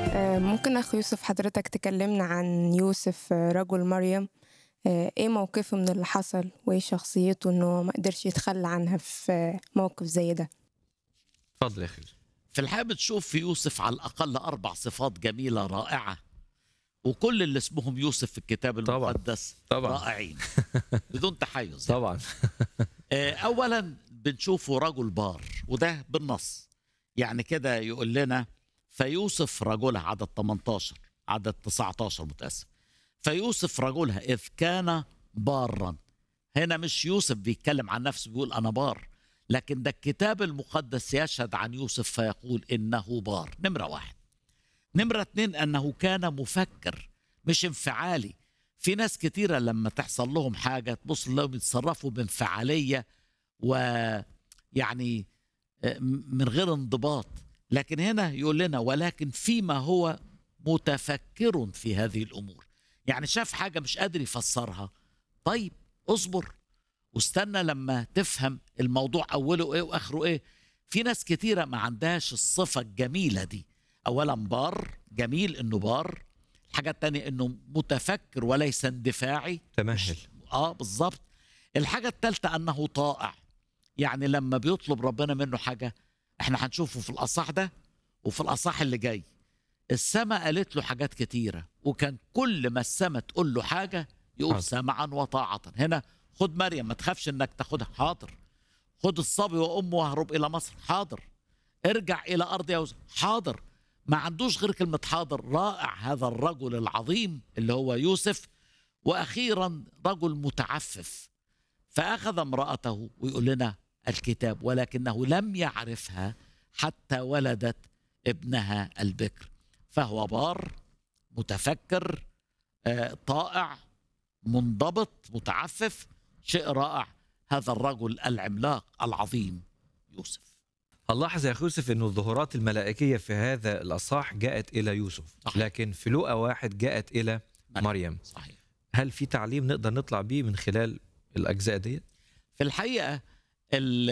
آه، ممكن أخ يوسف حضرتك تكلمنا عن يوسف آه، رجل مريم آه، ايه موقفه من اللي حصل وايه شخصيته انه ما قدرش يتخلى عنها في آه، موقف زي ده اتفضل يا اخي في الحقيقة بتشوف في يوسف على الأقل أربع صفات جميلة رائعة وكل اللي اسمهم يوسف في الكتاب طبعاً. المقدس طبعاً. رائعين بدون تحيز يعني. طبعا آه، أولا بنشوفه رجل بار وده بالنص يعني كده يقول لنا فيوسف رجلها عدد 18 عدد 19 متأسف فيوسف رجلها إذ كان بارا هنا مش يوسف بيتكلم عن نفسه بيقول أنا بار لكن ده الكتاب المقدس يشهد عن يوسف فيقول إنه بار نمرة واحد نمرة اتنين أنه كان مفكر مش انفعالي في ناس كتيرة لما تحصل لهم حاجة تبص لهم يتصرفوا بانفعالية ويعني آه، من غير انضباط لكن هنا يقول لنا ولكن فيما هو متفكر في هذه الأمور يعني شاف حاجة مش قادر يفسرها طيب اصبر واستنى لما تفهم الموضوع أوله إيه وآخره إيه في ناس كتيرة ما عندهاش الصفة الجميلة دي أولا بار جميل إنه بار الحاجة التانية إنه متفكر وليس اندفاعي تمهل اه بالظبط الحاجة الثالثة أنه طائع يعني لما بيطلب ربنا منه حاجة احنا هنشوفه في الأصح ده وفي الأصح اللي جاي السماء قالت له حاجات كتيرة وكان كل ما السماء تقول له حاجة يقول حاضر. سمعا وطاعة هنا خد مريم ما تخافش انك تاخدها حاضر خد الصبي وأمه واهرب إلى مصر حاضر ارجع إلى أرض يوسف حاضر ما عندوش غير كلمة حاضر رائع هذا الرجل العظيم اللي هو يوسف واخيرا رجل متعفف فاخذ امراته ويقول لنا الكتاب ولكنه لم يعرفها حتى ولدت ابنها البكر فهو بار متفكر آه، طائع منضبط متعفف شيء رائع هذا الرجل العملاق العظيم يوسف هنلاحظ يا أخي يوسف انه الظهورات الملائكيه في هذا الاصح جاءت الى يوسف صح. لكن في لوقا واحد جاءت الى مريم صحيح هل في تعليم نقدر نطلع بيه من خلال الاجزاء دي في الحقيقه ال